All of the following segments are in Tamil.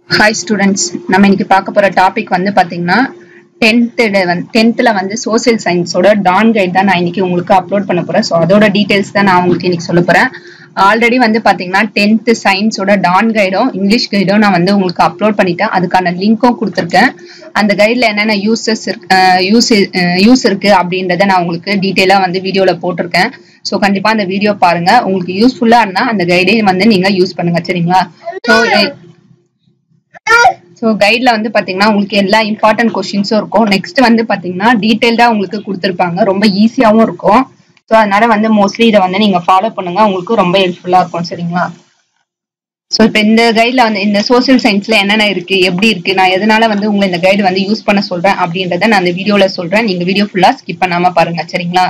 ஹாய் ஸ்டூடெண்ட்ஸ் நம்ம இன்னைக்கு பார்க்க போற டாபிக் வந்து பாத்தீங்கன்னா டென்த்து வந்து டென்த்தில் வந்து சோசியல் சயின்ஸோட டான் கைட் தான் நான் இன்னைக்கு உங்களுக்கு அப்லோட் பண்ண போறேன் ஸோ அதோட டீடைல்ஸ் தான் நான் உங்களுக்கு இன்னைக்கு சொல்ல போறேன் ஆல்ரெடி வந்து பாத்தீங்கன்னா டென்த்து சயின்ஸோட டான் கைடும் இங்கிலீஷ் கைடும் நான் வந்து உங்களுக்கு அப்லோட் பண்ணிட்டேன் அதுக்கான லிங்க்கும் கொடுத்துருக்கேன் அந்த கைட்ல என்னென்ன யூசஸ் யூஸ் யூஸ் இருக்கு அப்படின்றத நான் உங்களுக்கு டீட்டெயிலாக வந்து வீடியோல போட்டிருக்கேன் ஸோ கண்டிப்பா அந்த வீடியோ பாருங்க உங்களுக்கு யூஸ்ஃபுல்லா இருந்தா அந்த கைடே வந்து நீங்க யூஸ் பண்ணுங்க சரிங்களா ஸோ ஸோ கைட்ல வந்து பாத்தீங்கன்னா உங்களுக்கு எல்லா இம்பார்ட்டன்ட் கொஸ்டின்ஸும் இருக்கும் நெக்ஸ்ட் வந்து பாத்தீங்கன்னா டீடைல்டா உங்களுக்கு கொடுத்துருப்பாங்க ரொம்ப ஈஸியாவும் இருக்கும் ஸோ அதனால வந்து மோஸ்ட்லி இதை வந்து நீங்க ஃபாலோ பண்ணுங்க உங்களுக்கு ரொம்ப ஹெல்ப்ஃபுல்லா இருக்கும் சரிங்களா ஸோ இப்போ இந்த கைட்ல வந்து இந்த சோசியல் சயின்ஸ்ல என்னென்ன இருக்கு எப்படி இருக்கு நான் எதனால வந்து உங்களை இந்த கைடு வந்து யூஸ் பண்ண சொல்றேன் அப்படின்றத நான் அந்த வீடியோல சொல்றேன் நீங்க வீடியோ ஃபுல்லா ஸ்கிப் பண்ணாம பாருங்க சரிங்களா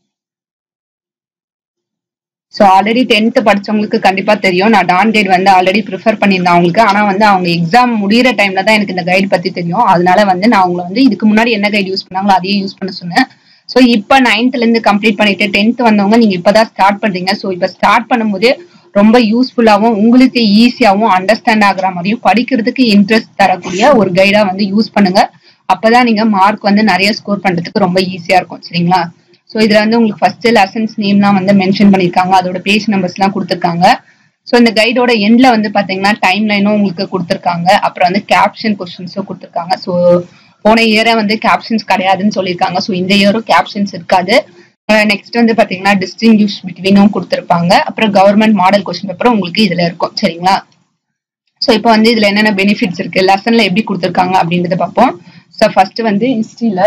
ஸோ ஆல்ரெடி டென்த்து படிச்சவங்களுக்கு கண்டிப்பா தெரியும் நான் டான் கைட் வந்து ஆல்ரெடி ப்ரிஃபர் பண்ணியிருந்தேன் அவங்களுக்கு ஆனா வந்து அவங்க எக்ஸாம் முடியிற டைம்ல தான் எனக்கு இந்த கைடு பத்தி தெரியும் அதனால வந்து நான் அவங்களை வந்து இதுக்கு முன்னாடி என்ன கைடு யூஸ் பண்ணாங்களோ அதையே யூஸ் பண்ண சொன்னேன் ஸோ இப்போ நைன்த்ல இருந்து கம்ப்ளீட் பண்ணிட்டு டென்த் வந்தவங்க நீங்க இப்பதான் ஸ்டார்ட் பண்றீங்க ஸோ இப்போ ஸ்டார்ட் பண்ணும்போது ரொம்ப யூஸ்ஃபுல்லாகவும் உங்களுக்கு ஈஸியாகவும் அண்டர்ஸ்டாண்ட் ஆகுற மாதிரியும் படிக்கிறதுக்கு இன்ட்ரெஸ்ட் தரக்கூடிய ஒரு கைடா வந்து யூஸ் பண்ணுங்க அப்பதான் நீங்க மார்க் வந்து நிறைய ஸ்கோர் பண்றதுக்கு ரொம்ப ஈஸியா இருக்கும் சரிங்களா ஸோ இதுல வந்து உங்களுக்கு ஃபர்ஸ்ட் லெசன்ஸ் நேம்லாம் வந்து மென்ஷன் பண்ணிருக்காங்க அதோட பேஜ் நம்பர்ஸ் எல்லாம் கொடுத்துருக்காங்க ஸோ இந்த கைடோட எண்ட்ல வந்து பாத்தீங்கன்னா டைம் லைனும் உங்களுக்கு கொடுத்துருக்காங்க அப்புறம் வந்து கேப்ஷன் கொஸ்டின்ஸும் கொடுத்துருக்காங்க ஸோ போன இயரை வந்து கேப்ஷன்ஸ் கிடையாதுன்னு சொல்லியிருக்காங்க ஸோ இந்த இயரும் கேப்ஷன்ஸ் இருக்காது நெக்ஸ்ட் வந்து பாத்தீங்கன்னா டிஸ்டிங்யூஷ் பிட்வீனும் கொடுத்துருப்பாங்க அப்புறம் கவர்மெண்ட் மாடல் கொஸ்டின் பேப்பர் உங்களுக்கு இதுல இருக்கும் சரிங்களா ஸோ இப்போ வந்து இதுல என்னென்ன பெனிஃபிட்ஸ் இருக்கு லெசன்ல எப்படி கொடுத்துருக்காங்க அப்படின்றத பார்ப்போம் ஸோ ஃபர்ஸ்ட் வந்து ஹிஸ்டரியில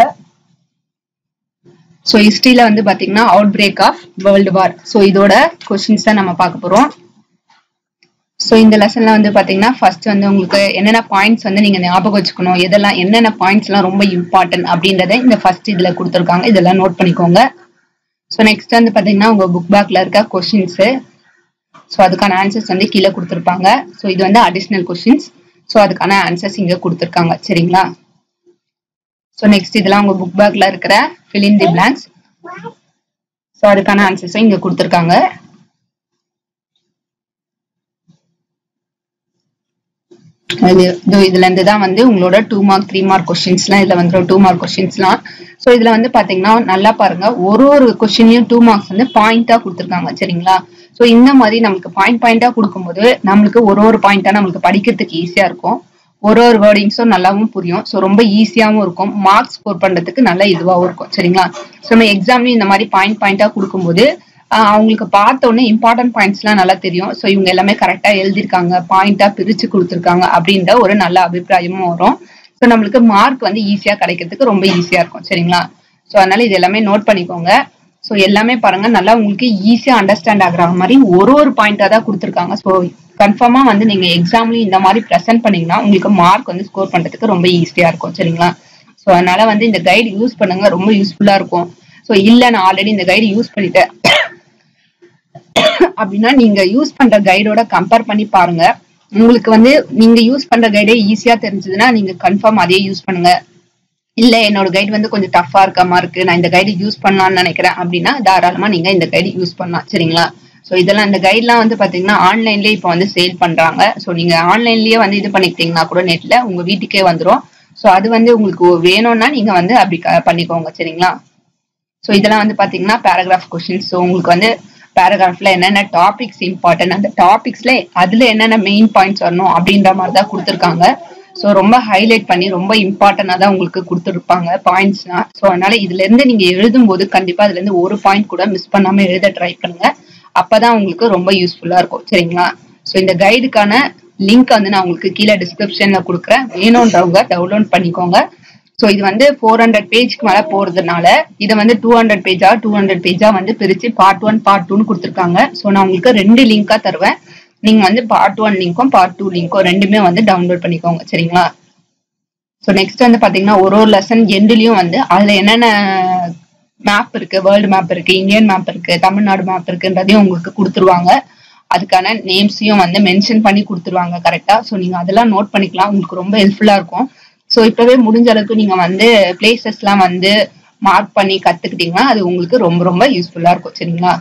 ஸோ ஹிஸ்டரியில வந்து பாத்தீங்கன்னா outbreak of world war so இதோட கொஸ்டின்ஸ் தான் நம்ம பார்க்க போறோம் ஸோ இந்த லெசன்ல வந்து பாத்தீங்கன்னா ஃபர்ஸ்ட் வந்து உங்களுக்கு என்னென்ன பாயிண்ட்ஸ் வந்து நீங்க ஞாபகம் வச்சுக்கணும் எதெல்லாம் என்னென்ன பாயிண்ட்ஸ் எல்லாம் ரொம்ப இம்பார்ட்டன்ட் அப்படின்றத இந்த ஃபர்ஸ்ட் இதுல கொடுத்துருக்காங்க இதெல்லாம் நோட் பண்ணிக்கோங்க ஸோ நெக்ஸ்ட் வந்து பாத்தீங்கன்னா உங்க புக் பேக்ல இருக்க கொஸ்டின்ஸ் ஸோ அதுக்கான ஆன்சர்ஸ் வந்து கீழே கொடுத்துருப்பாங்க ஸோ இது வந்து அடிஷ்னல் கொஸ்டின்ஸ் ஸோ அதுக்கான ஆன்சர்ஸ் இங்க கொடுத்துருக்காங்க சரிங்களா ஸோ நெக்ஸ்ட் இதெல்லாம் உங்க புக் பேக்ல இருக்கிற fill in the blanks so அதுக்கான ஆன்சர்ஸும் இங்க கொடுத்துருக்காங்க இது இதுல இருந்து தான் வந்து உங்களோட டூ மார்க் த்ரீ மார்க் கொஸ்டின்ஸ்லாம் இதுல வந்துடும் டூ மார்க் கொஸ்டின்ஸ்லாம் ஸோ இதுல வந்து பாத்தீங்கன்னா நல்லா பாருங்க ஒரு ஒரு கொஸ்டின்லயும் டூ மார்க்ஸ் வந்து பாயிண்டா கொடுத்துருக்காங்க சரிங்களா ஸோ இந்த மாதிரி நமக்கு பாயிண்ட் பாயிண்டா கொடுக்கும்போது நம்மளுக்கு ஒரு ஒரு பாயிண்டா நம்மளுக்கு படிக்கிறதுக்கு ஈஸியா இருக்கும் ஒரு ஒரு வேர்டிங்ஸும் நல்லாவும் புரியும் ஸோ ரொம்ப ஈஸியாகவும் இருக்கும் மார்க்ஸ் ஸ்கோர் பண்றதுக்கு நல்ல இதுவாகவும் இருக்கும் சரிங்களா ஸோ நம்ம எக்ஸாம்லயும் இந்த மாதிரி பாயிண்ட் பாயிண்டா கொடுக்கும்போது அவங்களுக்கு பார்த்த உடனே இம்பார்ட்டன்ட் பாயிண்ட்ஸ்லாம் நல்லா தெரியும் ஸோ இவங்க எல்லாமே கரெக்டா எழுதியிருக்காங்க பாயிண்டா பிரிச்சு கொடுத்துருக்காங்க அப்படின்ற ஒரு நல்ல அபிப்பிராயமும் வரும் ஸோ நம்மளுக்கு மார்க் வந்து ஈஸியா கிடைக்கிறதுக்கு ரொம்ப ஈஸியா இருக்கும் சரிங்களா ஸோ அதனால இது எல்லாமே நோட் பண்ணிக்கோங்க ஸோ எல்லாமே பாருங்க நல்லா உங்களுக்கு ஈஸியா அண்டர்ஸ்டாண்ட் ஆகுற மாதிரி ஒரு ஒரு பாயிண்டா தான் கொடுத்துருக்காங்க ஸோ கன்ஃபார்மா வந்து நீங்க எக்ஸாம்லயும் இந்த மாதிரி ப்ரெசென்ட் பண்ணீங்கன்னா உங்களுக்கு மார்க் வந்து ஸ்கோர் பண்றதுக்கு ரொம்ப ஈஸியா இருக்கும் சரிங்களா ஸோ அதனால வந்து இந்த கைடு யூஸ் பண்ணுங்க ரொம்ப யூஸ்ஃபுல்லா இருக்கும் ஸோ இல்ல நான் ஆல்ரெடி இந்த கைடு யூஸ் பண்ணிட்டேன் அப்படின்னா நீங்க யூஸ் பண்ற கைடோட கம்பேர் பண்ணி பாருங்க உங்களுக்கு வந்து நீங்க யூஸ் பண்ற கைடே ஈஸியா தெரிஞ்சதுன்னா நீங்க கன்ஃபார்ம் அதே யூஸ் பண்ணுங்க இல்ல என்னோட கைடு வந்து கொஞ்சம் டஃபா இருக்க மாதிரி இருக்கு நான் இந்த கைடு யூஸ் பண்ணலாம்னு நினைக்கிறேன் அப்படின்னா தாராளமா நீங்க இந்த கைடு யூஸ் பண்ணலாம் சரிங்களா ஸோ இதெல்லாம் இந்த கைட்லாம் வந்து பாத்தீங்கன்னா ஆன்லைன்லயே இப்போ வந்து சேல் பண்றாங்க ஸோ நீங்க ஆன்லைன்லயே வந்து இது பண்ணிக்கிட்டீங்கன்னா கூட நெட்ல உங்க வீட்டுக்கே வந்துடும் ஸோ அது வந்து உங்களுக்கு வேணும்னா நீங்க வந்து அப்படி பண்ணிக்கோங்க சரிங்களா ஸோ இதெல்லாம் வந்து பாத்தீங்கன்னா பேராகிராஃப் கொஸ்டின்ஸ் ஸோ உங்களுக்கு வந்து பேராகிராஃப்ல என்னென்ன டாபிக்ஸ் இம்பார்ட்டன்ட் அந்த டாபிக்ஸ்ல அதுல என்னென்ன மெயின் பாயிண்ட்ஸ் வரணும் அப்படின்ற மாதிரி தான் கொடுத்துருக்காங்க ஸோ ரொம்ப ஹைலைட் பண்ணி ரொம்ப இம்பார்ட்டண்டா தான் உங்களுக்கு கொடுத்துருப்பாங்க பாயிண்ட்ஸ்லாம் ஸோ அதனால இதுல இருந்து நீங்க எழுதும் போது கண்டிப்பா அதுல இருந்து ஒரு பாயிண்ட் கூட மிஸ் பண்ணாம எழுத ட்ரை பண்ணுங்க அப்பதான் உங்களுக்கு ரொம்ப யூஸ்ஃபுல்லா இருக்கும் சரிங்களா ஸோ இந்த கைடுக்கான லிங்க் வந்து நான் உங்களுக்கு கீழே டிஸ்கிரிப்ஷன்ல கொடுக்குறேன் வேணுன்றவங்க டவுன்லோட் பண்ணிக்கோங்க ஸோ இது வந்து ஃபோர் ஹண்ட்ரட் பேஜ்க்கு மேல போறதுனால இதை வந்து டூ ஹண்ட்ரட் பேஜா டூ ஹண்ட்ரட் பேஜா வந்து பிரிச்சு பார்ட் ஒன் பார்ட் டூன்னு கொடுத்துருக்காங்க ஸோ நான் உங்களுக்கு ரெண்டு லிங்கா தருவேன் நீங்க வந்து பார்ட் ஒன் லிங்க்கும் பார்ட் டூ லிங்க்கும் ரெண்டுமே வந்து டவுன்லோட் பண்ணிக்கோங்க சரிங்களா ஸோ நெக்ஸ்ட் வந்து பாத்தீங்கன்னா ஒரு ஒரு லெசன் எண்ட்லயும் வந்து அதுல என்னென்ன மேப் இருக்கு வேர்ல்டு மேப் இருக்கு இந்தியன் மேப் இருக்கு தமிழ்நாடு மேப் இருக்குன்றதையும் உங்களுக்கு கொடுத்துருவாங்க அதுக்கான நேம்ஸையும் வந்து மென்ஷன் பண்ணி கொடுத்துருவாங்க கரெக்டா ஸோ நீங்க அதெல்லாம் நோட் பண்ணிக்கலாம் உங்களுக்கு ரொம்ப ஹெல்ப்ஃபுல்லா இருக்கும் ஸோ இப்பவே முடிஞ்ச அளவுக்கு நீங்க வந்து பிளேசஸ் எல்லாம் வந்து மார்க் பண்ணி கத்துக்கிட்டீங்கன்னா அது உங்களுக்கு ரொம்ப ரொம்ப யூஸ்ஃபுல்லா இருக்கும் சரிங்களா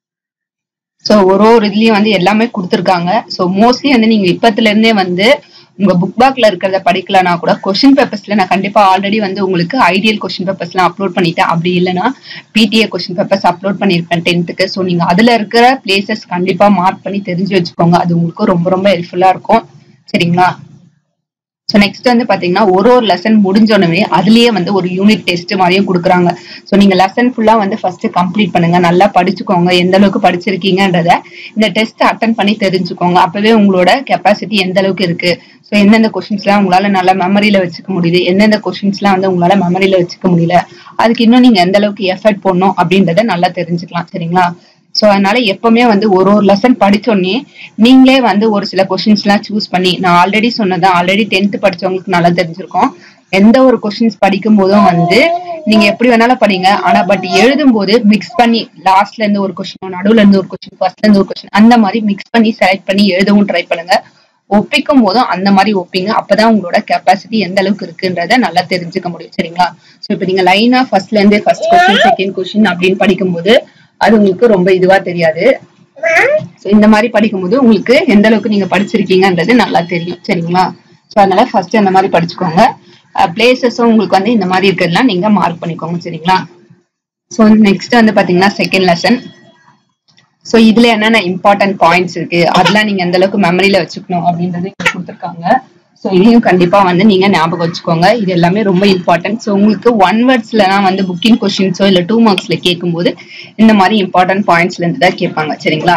ஸோ ஒரு ஒரு இதுலயும் வந்து எல்லாமே கொடுத்துருக்காங்க ஸோ மோஸ்ட்லி வந்து நீங்க இப்பத்துல இருந்தே வந்து உங்க புக் பேக்ல இருக்கிறத படிக்கலனா கூட கொஸ்டின் பேப்பர்ஸ்ல நான் கண்டிப்பா ஆல்ரெடி வந்து உங்களுக்கு ஐடியல் கொஸ்டின் பேப்பர்ஸ்லாம் அப்லோட் பண்ணிட்டேன் அப்படி இல்லைன்னா பிடிஏ கொஸ்டின் பேப்பர்ஸ் அப்லோட் பண்ணியிருப்பேன் டென்த்துக்கு ஸோ நீங்க அதுல இருக்கிற பிளேசஸ் கண்டிப்பா மார்க் பண்ணி தெரிஞ்சு வச்சுக்கோங்க அது உங்களுக்கு ரொம்ப ரொம்ப ஹெல்ப்ஃபுல்லா இருக்கும் சரிங்களா ஸோ நெக்ஸ்ட் வந்து பாத்தீங்கன்னா ஒரு ஒரு லெசன் முடிஞ்சோடனே அதுலயே வந்து ஒரு யூனிட் டெஸ்ட் மாதிரியும் கொடுக்குறாங்க ஸோ நீங்க லெசன் ஃபுல்லா வந்து ஃபர்ஸ்ட் கம்ப்ளீட் பண்ணுங்க நல்லா படிச்சுக்கோங்க எந்த அளவுக்கு படிச்சிருக்கீங்கன்றத இந்த டெஸ்ட் அட்டன் பண்ணி தெரிஞ்சுக்கோங்க அப்பவே உங்களோட கெப்பாசிட்டி எந்த அளவுக்கு இருக்கு ஸோ எந்தெந்த கொஸ்டின்ஸ்லாம் உங்களால நல்லா மெமரியில வச்சுக்க முடியுது எந்தெந்த கொஸ்டின்ஸ்லாம் வந்து உங்களால மெமரியில வச்சுக்க முடியல அதுக்கு இன்னும் நீங்க எந்த அளவுக்கு எஃபர்ட் போடணும் அப்படின்றத நல்லா தெரிஞ்சுக்கலாம் சரிங்களா சோ அதனால எப்பவுமே வந்து ஒரு ஒரு லெசன் படிச்சோடனே நீங்களே வந்து ஒரு சில கொஸ்டின்ஸ் எல்லாம் சூஸ் பண்ணி நான் ஆல்ரெடி சொன்னது ஆல்ரெடி டென்த் படிச்சவங்களுக்கு நல்லா தெரிஞ்சிருக்கும் எந்த ஒரு கொஸ்டின்ஸ் படிக்கும் போதும் வந்து நீங்க எப்படி வேணாலும் படிங்க ஆனா பட் எழுதும் போது மிக்ஸ் பண்ணி லாஸ்ட்ல இருந்து ஒரு கொஸ்டின் நடுவுல இருந்து ஒரு கொஸ்டின் ஃபர்ஸ்ட்ல இருந்து ஒரு கொஸ்டின் அந்த மாதிரி மிக்ஸ் பண்ணி செலக்ட் பண்ணி எழுதவும் ட்ரை பண்ணுங்க ஒப்பிக்கும் போதும் அந்த மாதிரி ஒப்பிங்க அப்பதான் உங்களோட கெப்பாசிட்டி எந்த அளவுக்கு இருக்குன்றத நல்லா தெரிஞ்சுக்க முடியும் சரிங்களா சோ இப்போ நீங்க லைனா ஃபர்ஸ்ட்ல இருந்து ஃபர்ஸ்ட் கொஸ்டின் செகண்ட் கொஸ்டின் அப்படின்னு படிக்கும்போது அது உங்களுக்கு ரொம்ப இதுவா தெரியாது சோ இந்த மாதிரி படிக்கும்போது உங்களுக்கு எந்த அளவுக்கு நீங்க படிச்சிருக்கீங்கன்றது நல்லா தெரியும் சரிங்களா சோ அதனால ஃபர்ஸ்ட் அந்த மாதிரி படிச்சுக்கோங்க பிளேசஸும் உங்களுக்கு வந்து இந்த மாதிரி இருக்கிறதுலாம் நீங்க மார்க் பண்ணிக்கோங்க சரிங்களா சோ நெக்ஸ்ட் வந்து பாத்தீங்கன்னா செகண்ட் லெசன் சோ இதுல என்னென்ன இம்பார்ட்டன்ட் பாயிண்ட்ஸ் இருக்கு அதெல்லாம் நீங்க எந்த அளவுக்கு மெமரியில வச்சுக்கணும் அப்படின்றது இங்க கொடுத்துருக்காங்க சோ இதையும் கண்டிப்பா வந்து நீங்க ஞாபகம் வச்சுக்கோங்க இது எல்லாமே ரொம்ப இம்பார்ட்டன்ட் சோ உங்களுக்கு ஒன் வேர்ட்ஸ்லாம் வந்து புக்கிங் கொஸ்டின்ஸோ இல்ல டூ மார்க்ஸ்ல கேட்கும்போது இந்த மாதிரி இம்பார்ட்டன்ட் பாயிண்ட்ஸ்ல இருந்து தான் கேட்பாங்க சரிங்களா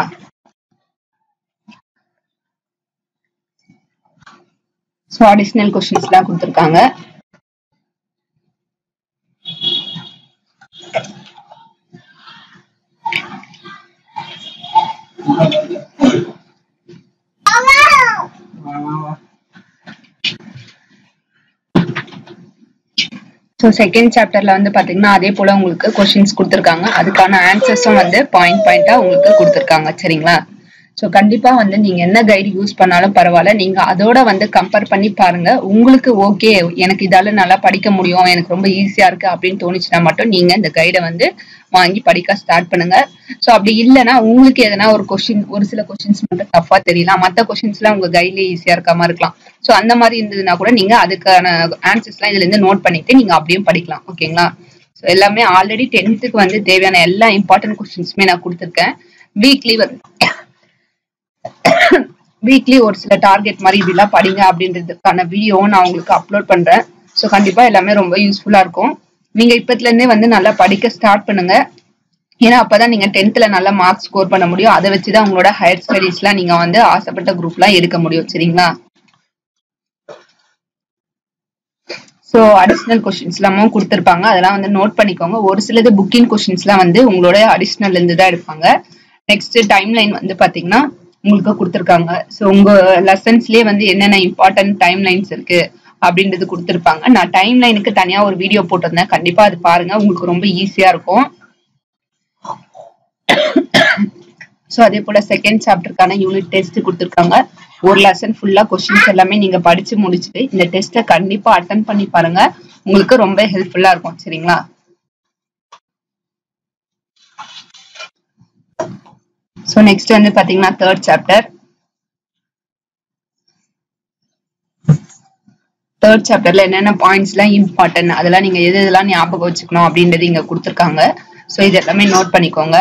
ஸோ அடிஷ்னல் கொஸ்டின்ஸ்லாம் கொடுத்துருக்காங்க ஸோ செகண்ட் சாப்டர்ல வந்து பாத்தீங்கன்னா அதே போல உங்களுக்கு கொஸ்டின்ஸ் கொடுத்துருக்காங்க அதுக்கான ஆன்சர்ஸும் வந்து பாயிண்ட் பாயிண்டா உங்களுக்கு கொடுத்துருக்காங்க சரிங்களா ஸோ கண்டிப்பா வந்து நீங்க என்ன கைடு யூஸ் பண்ணாலும் பரவாயில்ல நீங்க அதோட வந்து கம்பேர் பண்ணி பாருங்க உங்களுக்கு ஓகே எனக்கு இதால நல்லா படிக்க முடியும் எனக்கு ரொம்ப ஈஸியா இருக்கு அப்படின்னு தோணுச்சுன்னா மட்டும் நீங்க இந்த கைடை வந்து வாங்கி படிக்க ஸ்டார்ட் பண்ணுங்க ஸோ அப்படி இல்லைன்னா உங்களுக்கு எதனா ஒரு கொஸ்டின் ஒரு சில கொஸ்டின்ஸ் மட்டும் டஃபா தெரியலாம் மற்ற கொஸ்டின்ஸ்லாம் உங்க கைட்லேயே ஈஸியா இருக்காம இருக்கலாம் ஸோ அந்த மாதிரி இருந்ததுன்னா கூட நீங்க அதுக்கான ஆன்சர்ஸ்லாம் இதுல இருந்து நோட் பண்ணிட்டு நீங்க அப்படியும் படிக்கலாம் ஓகேங்களா ஸோ எல்லாமே ஆல்ரெடி டென்த்துக்கு வந்து தேவையான எல்லா இம்பார்ட்டன்ட் கொஸ்டின்ஸுமே நான் கொடுத்துருக்கேன் வீக்லி வந்து வீக்லி ஒரு சில டார்கெட் மாதிரி இப்படிலாம் படிங்க அப்படின்றதுக்கான வீடியோ நான் உங்களுக்கு அப்லோட் பண்றேன் ஸோ கண்டிப்பா எல்லாமே ரொம்ப யூஸ்ஃபுல்லா இருக்கும் நீங்க இப்பத்துல இருந்தே வந்து நல்லா படிக்க ஸ்டார்ட் பண்ணுங்க ஏன்னா அப்பதான் நீங்க டென்த்ல நல்லா மார்க் ஸ்கோர் பண்ண முடியும் அதை வச்சுதான் உங்களோட ஹையர் ஸ்டடீஸ்லாம் நீங்க வந்து ஆசைப்பட்ட குரூப்லாம் எடுக்க முடியும் சரிங்களா ஸோ அடிஷ்னல் கொஸ்டின்ஸ் எல்லாமும் கொடுத்துருப்பாங்க அதெல்லாம் வந்து நோட் பண்ணிக்கோங்க ஒரு சிலது புக்கிங் கொஸ்டின்ஸ்லாம் வந்து உங்களோட அடிஷ்னல் இருந்து தான் எடுப்பாங்க நெக்ஸ்ட் டைம் லைன் வந்து பாத்தீங்கன்னா உங்களுக்கு கொடுத்துருக்காங்க ஸோ உங்க லெசன்ஸ்லயே வந்து என்னென்ன இம்பார்ட்டன்ட் டைம் லைன்ஸ் இருக்கு அப்படின்றது கொடுத்துருப்பாங்க நான் டைம் லைனுக்கு தனியா ஒரு வீடியோ போட்டிருந்தேன் கண்டிப்பா அது பாருங்க உங்களுக்கு ரொம்ப ஈஸியா இருக்கும் ஸோ அதே போல செகண்ட் சாப்டருக்கான யூனிட் டெஸ்ட் கொடுத்துருக்காங்க ஒரு லெசன் ஃபுல்லா கொஸ்டின்ஸ் எல்லாமே நீங்க படிச்சு முடிச்சுட்டு இந்த டெஸ்ட்டை கண்டிப்பா அட்டன் பண்ணி பாருங்க உங்களுக்கு ரொம்ப ஹெல்ப்ஃபுல்லா இருக்கும் சரிங்களா ஸோ நெக்ஸ்ட் வந்து பாத்தீங்கன்னா தேர்ட் சாப்டர் தேர்ட் சாப்டர்ல என்னென்ன பாயிண்ட்ஸ் எல்லாம் இம்பார்ட்டன்ட் அதெல்லாம் நீங்க எது எதெல்லாம் ஞாபகம் வச்சுக்கணும் அப்படின்றது இங்க கொடுத்துருக்காங்க ஸோ இது எல்லாமே நோட் பண்ணிக்கோங்க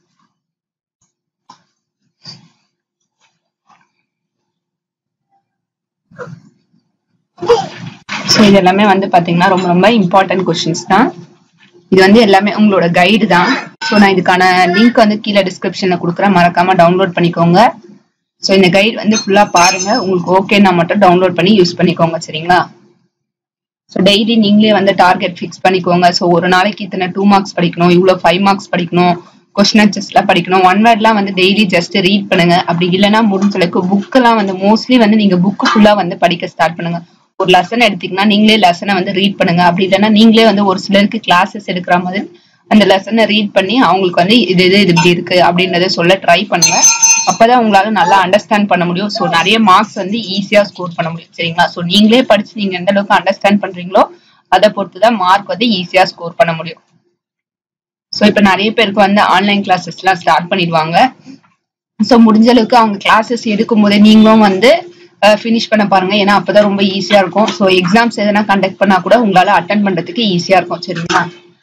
ஸோ இது எல்லாமே வந்து பாத்தீங்கன்னா ரொம்ப ரொம்ப இம்பார்ட்டன்ட் கொஸ்டின்ஸ் தான் இது வந்து எல்லாமே உங்களோட கைடு தான் ஸோ நான் இதுக்கான லிங்க் வந்து கீழே டிஸ்கிரிப்ஷன்ல கொடுக்குறேன் மறக்காம டவுன்லோட் பண்ணிக்கோங்க ஸோ இந்த கைடு வந்து ஃபுல்லா பாருங்க உங்களுக்கு ஓகேன்னா மட்டும் டவுன்லோட் பண்ணி யூஸ் பண்ணிக்கோங்க சரிங்களா ஸோ டெய்லி நீங்களே வந்து டார்கெட் ஃபிக்ஸ் பண்ணிக்கோங்க ஸோ ஒரு நாளைக்கு இத்தனை டூ மார்க்ஸ் படிக்கணும் இவ்வளோ ஃபைவ் மார்க்ஸ் படிக்கணும் கொஸ்டின் ஆன்சர்ஸ்லாம் படிக்கணும் ஒன் வேர்ட்லாம் வந்து டெய்லி ஜஸ்ட் ரீட் பண்ணுங்க அப்படி இல்லைன்னா முடிஞ்ச அளவுக்கு புக்கெல்லாம் வந்து மோஸ்ட்லி வந்து நீங்க புக்கு ஃபுல்லா வந்து படிக்க ஸ்டார்ட் பண்ணுங்க ஒரு லெசன் எடுத்தீங்கன்னா நீங்களே லெசனை வந்து ரீட் பண்ணுங்க அப்படி இல்லைன்னா நீங்களே வந்து ஒரு சிலருக்கு கிளாஸஸ் எடுக்கிற மாதிரி அந்த லெசனை ரீட் பண்ணி அவங்களுக்கு வந்து இது இது இது இப்படி இருக்கு அப்படின்றத சொல்ல ட்ரை பண்ணுங்க அப்பதான் உங்களால நல்லா அண்டர்ஸ்டாண்ட் பண்ண முடியும் ஸோ நிறைய மார்க்ஸ் வந்து ஈஸியா ஸ்கோர் பண்ண முடியும் சரிங்களா ஸோ நீங்களே படிச்சு நீங்க எந்த அளவுக்கு அண்டர்ஸ்டாண்ட் பண்றீங்களோ அதை பொறுத்து தான் மார்க் வந்து ஈஸியா ஸ்கோர் பண்ண முடியும் ஸோ இப்போ நிறைய பேருக்கு வந்து ஆன்லைன் கிளாஸஸ்லாம் ஸ்டார்ட் பண்ணிடுவாங்க ஸோ முடிஞ்ச அளவுக்கு அவங்க கிளாஸஸ் எடுக்கும் போதே நீங்களும் வந்து ஃபினிஷ் பண்ண பாருங்க ஏன்னா அப்பதான் ரொம்ப ஈஸியா இருக்கும் ஸோ எக்ஸாம்ஸ் எதனா கண்டக்ட் பண்ணா கூட உங்களால அட்டன் பண்றதுக்கு ஈஸியா இருக்கும் சரிங்களா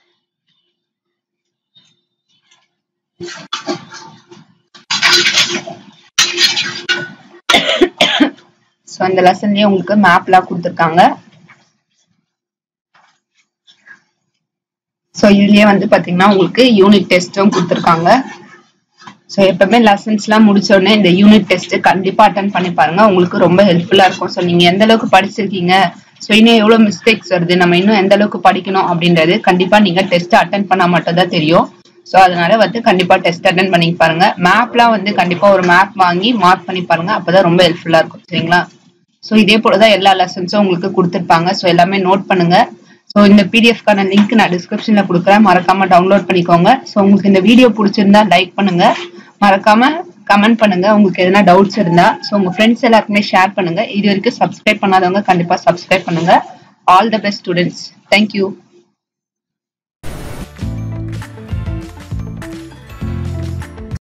ஸோ இந்த லெசன்லயே உங்களுக்கு மேப்லாம் கொடுத்துருக்காங்க ஸோ இதுலயே வந்து பாத்தீங்கன்னா உங்களுக்கு யூனிட் டெஸ்ட்டும் கொடுத்துருக்காங்க ஸோ எப்பவுமே லெசன்ஸ்லாம் முடிச்ச உடனே இந்த யூனிட் டெஸ்ட் கண்டிப்பா அட்டன் பண்ணி பாருங்க உங்களுக்கு ரொம்ப ஹெல்ப்ஃபுல்லா இருக்கும் ஸோ நீங்க எந்த அளவுக்கு படிச்சிருக்கீங்க ஸோ இன்னும் எவ்வளவு மிஸ்டேக்ஸ் வருது நம்ம இன்னும் எந்த அளவுக்கு படிக்கணும் அப்படின்றது கண்டிப்பா நீங்க டெஸ்ட் அட்டன் பண்ணா மட்டும் தான் தெரியும் ஸோ அதனால வந்து கண்டிப்பா டெஸ்ட் அட்டன் பண்ணி பாருங்க மேப்லாம் வந்து கண்டிப்பா ஒரு மேப் வாங்கி மார்க் பண்ணி பாருங்க அப்பதான் ரொம்ப ஹெல்ப்ஃபுல்லா இருக்கும் சரிங்களா ஸோ இதே போலதான் எல்லா லெசன்ஸும் உங்களுக்கு கொடுத்துருப்பாங்க ஸோ எல்லாமே நோட் பண்ணுங்க ஸோ இந்த பிடிஎஃப்கான லிங்க் நான் டிஸ்கிரிப்ஷன்ல கொடுக்குறேன் மறக்காம டவுன்லோட் பண்ணிக்கோங்க ஸோ உங்களுக்கு இந்த வீடியோ பிடிச்சிருந்தா லைக் பண்ணுங்க மறக்காம கமெண்ட் பண்ணுங்க உங்களுக்கு எதனா டவுட்ஸ் இருந்தா ஸோ உங்க ஃப்ரெண்ட்ஸ் எல்லாருக்குமே ஷேர் பண்ணுங்க இது வரைக்கும் சப்ஸ்கிரைப் பண்ணாதவங்க கண்டிப்பா சப்ஸ்கிரைப் பண்ணுங்க all the best students thank you